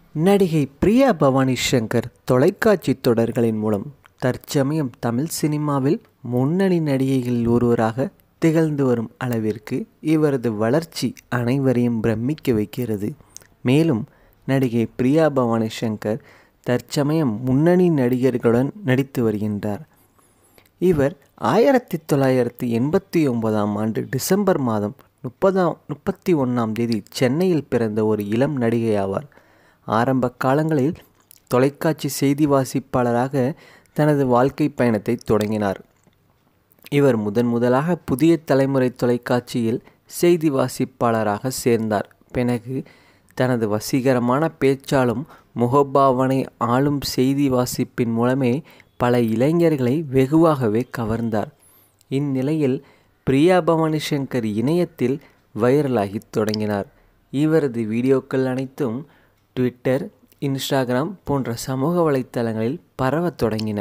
நடிகை பிரியா பவானி சங்கர் தொலைக்காட்சி தொடர்களின் மூலம் தற்சமயம் தமிழ் சினிமாவில் முன்னணி நடிகைகளில் ஒருவராக திகழ்ந்து வரும் அளவிற்கு இவரது வளர்ச்சி அனைவரையும் பிரமிக்க வைக்கிறது மேலும் நடிகை பிரியா பவானி சங்கர் தற்சமயம் முன்னணி நடிகர்களுடன் நடித்து வருகின்றார் இவர் ஆயிரத்தி தொள்ளாயிரத்தி எண்பத்தி ஒன்பதாம் ஆண்டு டிசம்பர் மாதம் முப்பதாம் முப்பத்தி ஒன்றாம் தேதி சென்னையில் பிறந்த ஒரு இளம் நடிகை ஆவார் ஆரம்ப காலங்களில் தொலைக்காட்சி செய்தி வாசிப்பாளராக தனது வாழ்க்கை பயணத்தை தொடங்கினார் இவர் முதன் முதலாக புதிய தலைமுறை தொலைக்காட்சியில் செய்தி வாசிப்பாளராக சேர்ந்தார் பிறகு தனது வசீகரமான பேச்சாலும் முகபாவனை ஆளும் செய்தி வாசிப்பின் மூலமே பல இளைஞர்களை வெகுவாகவே கவர்ந்தார் இந்நிலையில் பிரியா பவானி சங்கர் இணையத்தில் வைரலாகி தொடங்கினார் இவரது வீடியோக்கள் அனைத்தும் ட்விட்டர் இன்ஸ்டாகிராம் போன்ற சமூக வலைத்தளங்களில் பரவத் தொடங்கின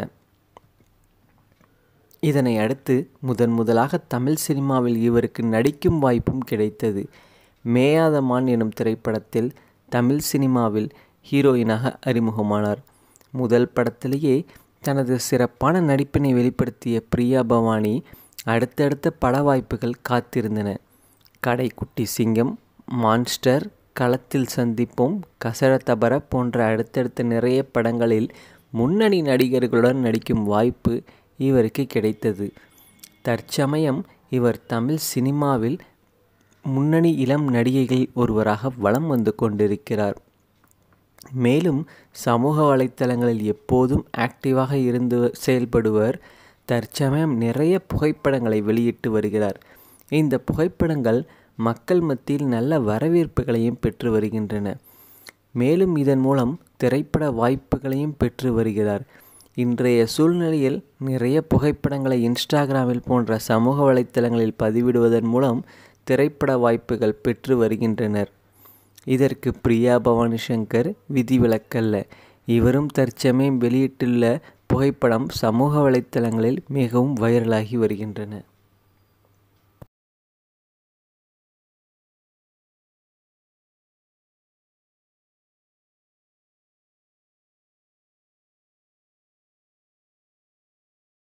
இதனை அடுத்து முதன் முதலாக தமிழ் சினிமாவில் இவருக்கு நடிக்கும் வாய்ப்பும் கிடைத்தது மேயாத மான் எனும் திரைப்படத்தில் தமிழ் சினிமாவில் ஹீரோயினாக அறிமுகமானார் முதல் படத்திலேயே தனது சிறப்பான நடிப்பினை வெளிப்படுத்திய பிரியா பவானி அடுத்தடுத்த பட வாய்ப்புகள் காத்திருந்தன கடைக்குட்டி சிங்கம் மான்ஸ்டர் களத்தில் சந்திப்போம் கசடத்தபர போன்ற அடுத்தடுத்த நிறைய படங்களில் முன்னணி நடிகர்களுடன் நடிக்கும் வாய்ப்பு இவருக்கு கிடைத்தது தற்சமயம் இவர் தமிழ் சினிமாவில் முன்னணி இளம் நடிகைகளில் ஒருவராக வலம் வந்து கொண்டிருக்கிறார் மேலும் சமூக வலைத்தளங்களில் எப்போதும் ஆக்டிவாக இருந்து செயல்படுவர் தற்சமயம் நிறைய புகைப்படங்களை வெளியிட்டு வருகிறார் இந்த புகைப்படங்கள் மக்கள் மத்தியில் நல்ல வரவேற்புகளையும் பெற்று வருகின்றன மேலும் இதன் மூலம் திரைப்பட வாய்ப்புகளையும் பெற்று வருகிறார் இன்றைய சூழ்நிலையில் நிறைய புகைப்படங்களை இன்ஸ்டாகிராமில் போன்ற சமூக வலைத்தளங்களில் பதிவிடுவதன் மூலம் திரைப்பட வாய்ப்புகள் பெற்று வருகின்றனர் இதற்கு பிரியா பவானி சங்கர் விதிவிலக்கல்ல இவரும் தற்சமயம் வெளியிட்டுள்ள புகைப்படம் சமூக வலைத்தளங்களில் மிகவும் வைரலாகி வருகின்றன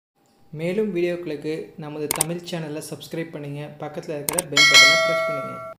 மேலும் வீடியோக்களுக்கு நமது தமிழ் சேனலை சப்ஸ்கிரைப் பண்ணுங்கள் பக்கத்தில் இருக்கிற பெல் பட்டனை ப்ரெஸ் பண்ணுங்கள்